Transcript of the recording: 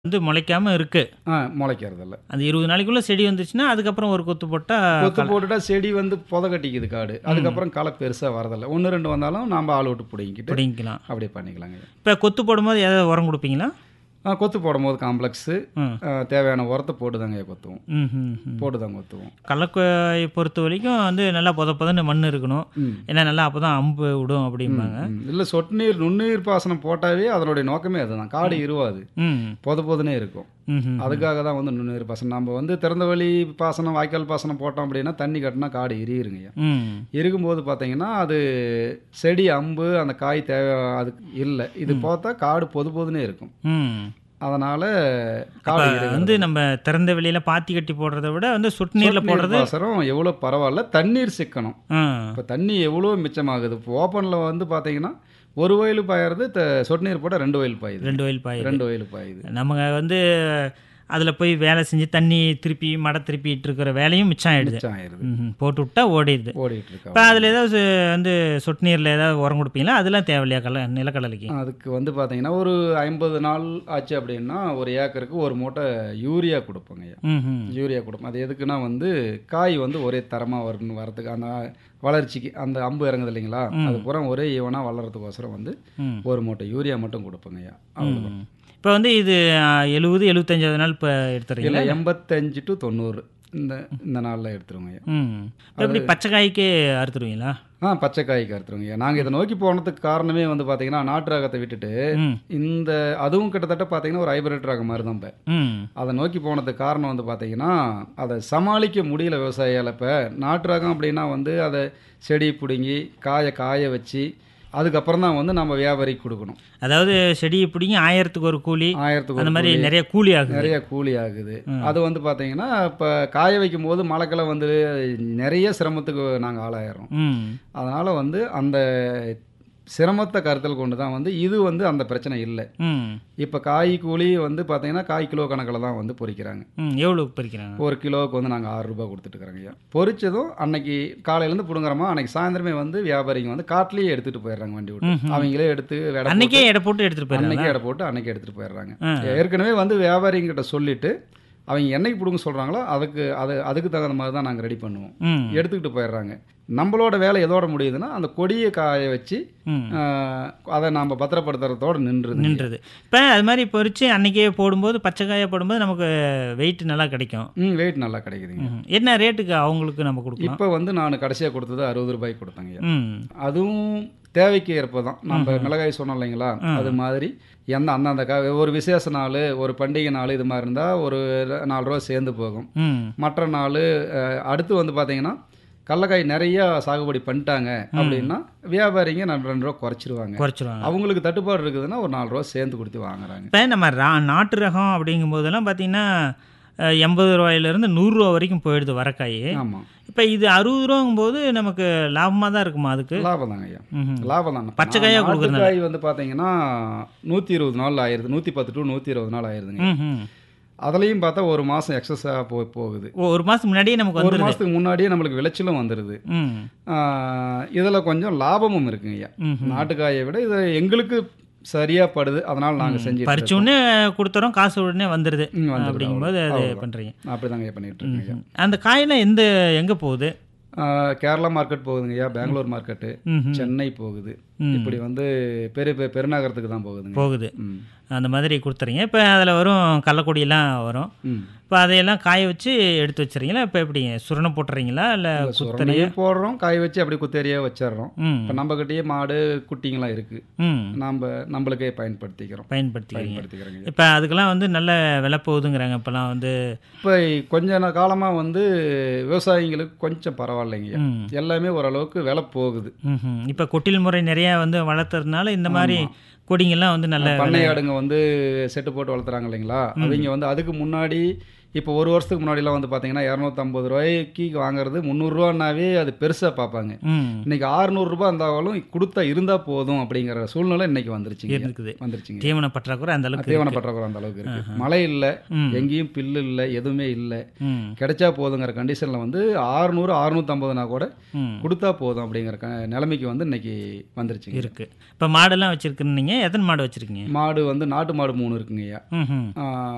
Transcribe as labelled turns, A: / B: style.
A: வந்து முளைக்காம இருக்கு.
B: ஆ முளைக்கிறதில்ல.
A: அந்த 20 நாளைக்குள்ள செடி வந்துச்சுன்னா, அதுக்கப்புறம் ஒரு கொத்து போட்டா
B: கொத்து
A: கள
B: போட்டுட்டா செடி வந்து பொத கட்டிக்குது காடு. அதுக்கப்புறம் களை பெருசா வரதில்ல. 1, 2 வந்தாலும் நாம ஆள் விட்டு புடுங்கிக்கிட்டு
A: பிடிங்கிக்கலாம்.
B: அப்படியே பண்ணிக்கலாங்க.
A: இப்ப கொத்து போடும்போது ஏதாவது உரம் குடுப்பீங்களா?
B: ஆ கொத்து போடும்போது காம்ப்ளெக்ஸு
A: ம்.
B: அ தேவையான உரத்த போட்டு தாங்க கொத்துவோம்.
A: ம்ஹ்ம். ம்.
B: போட்டு தான் கொத்துவோம்.
A: கடலக்காயை பொறுத்த வரைக்கும் வந்து நல்லா பொத பொதன்னு மண் இருக்கணும்.
B: ம்.
A: ஏன்னா நல்லா அப்பதான் அம்பு விடும் அப்படிம்பாங்க.
B: ம். இல்ல சொட்டு நீர் நுண்ணுயிர் பாசனம் போட்டாவே அதனுடைய நோக்கமே அதுதான். காடு இருவாது.
A: ம்.
B: பொத பொதனே இருக்கும்.
A: ம்ஹ்ம்.
B: அதுக்காக தான் வந்து நுண்ணுயிர் பாசனம். நம்ம வந்து திறந்த வெளி பாசனம், வாய்க்கால் பாசனம் போட்டோம் அப்படின்னா தண்ணி கட்டினா காடு எரியிருங்கய்யா.
A: ம்.
B: இருக்கும்போது பார்த்தீங்கன்னா, அது செடி அம்பு அந்த காய் தேவை அதுக்கு இல்ல. இது போத்தா காடு பொது பொதுன்னே இருக்கும்.
A: ம்.
B: அதனால
A: அப்ப
B: காடு இருக்கிறது.
A: வந்து நம்ம திறந்த வெளியில பாத்தி கட்டி போடுறத விட வந்து சொட்டு நீர்ல
B: சொட்டு நீர்
A: போடுறது
B: பாசனம் எவ்வளோ பரவாயில்ல. தண்ணீர் சிக்கனம்.
A: ஆ.
B: இப்போ தண்ணி எவ்வளோ மிச்சமாகுது. இப்போ ஓப்பன்ல வந்து பார்த்தீங்கன்னா, ஒரு வயல் பாயறது த சொட்டு நீர் போட்டால் 2 வயல் பாயுது.
A: 2 வயல் பாயுது.
B: 2 வயல் பாயுது.
A: நம்ம வந்து அதில் போய் வேலை செஞ்சு தண்ணி திருப்பி மடை திருப்பிட்டு இருக்கிற வேலையும் மிச்சம் ஆயிடுது
B: மிச்சம் ஆயிருது.
A: ம்ஹும். போட்டு விட்டா ஓடிடுது
B: ஓடிட்டு இருக்கா.
A: இப்போ அதில் ஏதாவது சு- வந்து சொட்டு நீரில் ஏதாவது உரம் கொடுப்பீங்களா அதெல்லாம் தேவையில்லையா கல நிலக்கடலைக்கு
B: அதுக்கு வந்து பார்த்தீங்கன்னா, ஒரு 50 நாள் ஆச்சு அப்படின்னா, ஒரு ஏக்கருக்கு ஒரு மூட்டை யூரியா கொடுப்போங்கய்யா.
A: ம்
B: யூரியா கொடுப்போம். அது எதுக்குன்னா வந்து காய் வந்து ஒரே தரமாக வரணும் வரதுக்கு அந்த வளர்ச்சிக்கு அந்த அம்பு இறங்குது இல்லைங்களா அது பூரா ஒரே ஈவனாக வளர்றதுக்கோசரம் வந்து
A: ம்
B: ஒரு மூட்டை யூரியா மட்டும் கொடுப்போங்கய்யா அவ்வளோதான்
A: இப்போ வந்து இது எழுபது எழுபத்தஞ்சாவது நாள் இப்போ எடுத்துறீங்களா
B: இல்லை எண்பத்தஞ்சு டு தொண்ணூறு இந்த இந்த நாளில் எடுத்துருவோங்கய்யா
A: ம் இப்ப எப்படி பச்சை காய்க்கே அறுத்துருவீங்களா
B: ஆ பச்சை காய்க்கு அறுத்துருவோங்கய்யா நாங்கள் இதை நோக்கி போனதுக்கு காரணமே வந்து பார்த்தீங்கன்னா நாட்டு ரகத்தை விட்டுட்டு
A: ம்
B: இந்த அதுவும் கிட்டத்தட்ட பார்த்தீங்கன்னா ஒரு ஹைபிரிட் ரகம் மாதிரி தான் இப்போ
A: ம்
B: அதை நோக்கி போனதுக்கு காரணம் வந்து பார்த்தீங்கன்னா அதை சமாளிக்க முடியல விவசாயியால் இப்போ நாட்டு ரகம் அப்படின்னா வந்து அதை செடி பிடுங்கி காய காய வச்சு அதுக்கப்புறம் தான் வந்து நம்ம வியாபாரிக்கு கொடுக்கணும்
A: அதாவது செடியை பிடிங்கி ஆயிரத்துக்கு ஒரு கூலி
B: ஆயிரத்துக்கு
A: அந்த
B: ஒரு
A: மாதிரி
B: கூலி,
A: நிறைய கூலி ஆகுது
B: நிறைய கூலி ஆகுது அது வந்து பார்த்தீங்கன்னா இப்போ காய வைக்கும் போது மழைக்கெல்லாம் வந்து நிறைய சிரமத்துக்கு நாங்கள் ஆளாயிரோம்
A: ம்
B: அதனால் வந்து அந்த சிரமத்தை கருத்தில் கொண்டு தான் வந்து இது வந்து அந்த பிரச்சனை இல்லை
A: ம்
B: இப்போ காய் கூலி வந்து பார்த்தீங்கன்னா காய் கிலோ கணக்கில் தான் வந்து பொறிக்கிறாங்க
A: ம் எவ்வளோ பறிக்கிறாங்க
B: ஒரு கிலோவுக்கு வந்து நாங்கள் ஆறு ரூபாய் கொடுத்துட்டுருக்குறோங்க ஐயா பொரிச்சதும் அன்னைக்கு காலையிலேருந்து பிடுங்குறோமா அன்னைக்கு சாயந்தரமே வந்து வியாபாரிங்க வந்து காட்டிலேயே எடுத்துகிட்டு போயிடுறாங்க வண்டி விட்டு அவங்களே எடுத்து எடை போட்டு-
A: அன்னைக்கே எடை போட்டு எடுத்துட்டு போயிடலாம்
B: அன்னைக்கே எடை போட்டு அன்னைக்கு எடுத்துகிட்டு போயிடுறாங்க
A: ஆ.
B: ஏற்கனவே வந்து வியாபாரிங்கிட்ட சொல்லிட்டு அவங்க என்னைக்கு பிடுங்க சொல்கிறாங்களோ அதுக்கு அது அதுக்கு தகுந்த மாதிரி தான் நாங்கள் ரெடி பண்ணுவோம்
A: ம்
B: எடுத்துக்கிட்டு போயிடுறாங்க நம்மளோட வேலை எதோட முடியுதுன்னா அந்த கொடியை காய வச்சு
A: ம்
B: ஆஹ், அதை நாம் பத்திரப்படுத்துறதோட நின்றுது
A: நின்றது இப்போ அது மாதிரி பொரிச்சு அன்னைக்கே போடும்போது பச்சை காயை போடும்போது நமக்கு வெயிட் நல்லா கிடைக்கும்
B: ம் வெயிட் நல்லா கிடைக்குதுங்க
A: ம். என்ன ரேட்டுக்கு அவங்களுக்கு நம்ம கொடுக்கலாம்
B: இப்போ வந்து நான் கடைசியாக கொடுத்தது அறுபது ரூபாய்க்கு கொடுத்தேங்க ஐயா.
A: ம்
B: அதுவும் தேவைக்கு ஏற்ப தான் நம்ம மிளகாய் சொன்னோம் இல்லைங்களா அது மாதிரி எந்த அந்தந்த கா ஒரு விசேஷ நாள் ஒரு பண்டிகை நாள் இது மாதிரி இருந்தால் ஒரு ர- நாலு ரூபா சேர்ந்து போகும்
A: ம்
B: மற்ற நாள் அஹ், அடுத்து வந்து பார்த்தீங்கன்னா கடலக்காய் நிறைய சாகுபடி பண்ணிட்டாங்க அப்படின்னா வியாபாரிங்க நான் ரெண்டு ரூபா குறைச்சிருவாங்க
A: குறைச்சிருவாங்க
B: அவங்களுக்கு தட்டுப்பாடு இருக்குதுன்னா ஒரு நாலு ரூபா சேர்ந்து கொடுத்து வாங்குறாங்க
A: இப்போ நம்ம ரா நாட்டு ரகம் அப்படிங்கும் போதெல்லாம் பார்த்தீங்கன்னா அஹ், எண்பது ரூபாயிலிருந்து நூறுரூவா வரைக்கும் போயிடுது வரக்காய்
B: ஆமாம்
A: இப்போ இது அறுபது ரூபாங்கும் போது நமக்கு லாபமாக தான் இருக்குமா அதுக்கு
B: லாபம் தாங்க ஐயா
A: ம்ஹும்.
B: லாபம் தான்
A: பச்சை காயா கொடுக்கறதுனால.
B: காய் வந்து பார்த்தீங்கன்னா நூற்றி இருபது நாள் ஆயிருது நூற்றி பத்து டு நூற்றி இருபது நாள் ஆயிருதுங்க
A: ம்ஹும்.
B: அதுலேயும் பார்த்தா ஒரு மாதம் எக்ஸஸாக போ போகுது
A: ஓ ஒரு மாதத்துக்கு முன்னாடியே நமக்கு
B: ஒரு
A: வந்துடுது
B: மாதத்துக்கு முன்னாடியே நம்மளுக்கு விளைச்சலும் வந்துடுது
A: ம்
B: இதில் கொஞ்சம் லாபமும் இருக்குங்க ஐயா
A: ம்ஹும்.
B: நாட்டுக்காயை விட இது எங்களுக்கு சரியா படுது அதனால நாங்கள் செஞ்சு
A: பறிச்ச உடனே கொடுத்துறோம் காசு உடனே வந்துடுது
B: ம், வந்துடுது,
A: அப்படிங்கும்போது அது
B: அவ்வளவுதான்.
A: பண்ணுறீங்க
B: அப்படிதாங்க ஐயா பண்ணிட்டு இருக்கேங்க ஐயா.
A: அந்த காயெல்லாம் எந்த எங்கே போகுது
B: ஆஹ் கேரளா மார்க்கெட் போகுதுங்க ஐயா பெங்களூர் மார்க்கெட்டு
A: ம்ஹும்.
B: சென்னை போகுது
A: ம்.
B: இப்படி வந்து பெரிய பெரிய பெருநகரத்துக்கு தான் போகுதுங்க
A: போகுது
B: ம்
A: அந்த மாதிரி கொடுத்துறீங்க இப்போ அதில் வரும் கள்ளக்கொடியெல்லாம் வரும்
B: ம்
A: இப்போ அதையெல்லாம் காய வச்சு எடுத்து வச்சுறீங்களா இப்போ எப்படிங்க சுரணை போட்டுறீங்களா இல்லை குத்தறையா
B: சுரணையும் போடுறோம் காய வச்சு அப்படி குத்தேரியா வச்சிடுறோம்
A: ம்
B: இப்போ நம்மகிட்டயே மாடு குட்டிங்கெல்லாம் இருக்கு
A: ம்
B: நம்ம நம்மளுக்கே பயன்படுத்திக்கிறோம்
A: பயன்படுத்திக்கிறீங்க
B: பயன்படுத்திக்கிறோங்க
A: இப்போ அதுக்கெல்லாம் வந்து நல்ல விலை போகுதுங்கிறாங்க இப்போலாம் வந்து
B: இப்போ கொஞ்ச நா- காலமா வந்து விவசாயிங்களுக்கு கொஞ்சம் பரவாயில்லைங்க
A: ம்
B: எல்லாமே ஓரளவுக்கு விலை போகுது
A: ம் இப்போ கொட்டில் முறை நிறையா வந்து வளர்த்துறதுனால இந்த மாதிரி கொடிங்கெல்லாம் வந்து நல்ல
B: பண்ணையாடுங்க வந்து செட்டு போட்டு வளர்த்துறாங்க இல்லைங்களா அவங்க வந்து அதுக்கு முன்னாடி இப்போ ஒரு வருஷத்துக்கு முன்னாடிலாம் வந்து பார்த்தீங்கன்னா இரநூத்தம்பது ரூபாய்க்கு வாங்குறது முந்நூறுரூவானாவே அது பெருசாக பார்ப்பாங்க
A: ம்
B: இன்னைக்கு 600 ரூபாய் இருந்தாலும் கொடுத்தா இருந்தால் போதும் அப்படிங்கிற சூழ்நிலை இன்னைக்கு வந்துருச்சுங்க
A: இருக்குது
B: வந்துருச்சுங்க
A: தீவன பற்றாக்குறை அந்த அளவுக்கு
B: தீவன பற்றாக்குறை அந்த அளவுக்கு இருக்கு மழை இல்லை
A: ம்.
B: எங்கேயும் பில்லு இல்லை எதுவுமே இல்லை
A: ம்
B: கிடைச்சா போதுங்கிற கண்டிஷனில் வந்து 600 650னா கூட
A: ம்
B: கொடுத்தா போதும் அப்படிங்கிற க நிலைமைக்கு வந்து இன்னைக்கு வந்துருச்சுங்க
A: இருக்கு இப்போ மாடெல்லாம் வச்சிருக்குன்னு நீங்கள் எத்தனை மாடு வச்சிருக்கீங்க
B: மாடு வந்து நாட்டு மாடு மூணு இருக்குங்க ஐயா
A: ம் ம்
B: ஆ,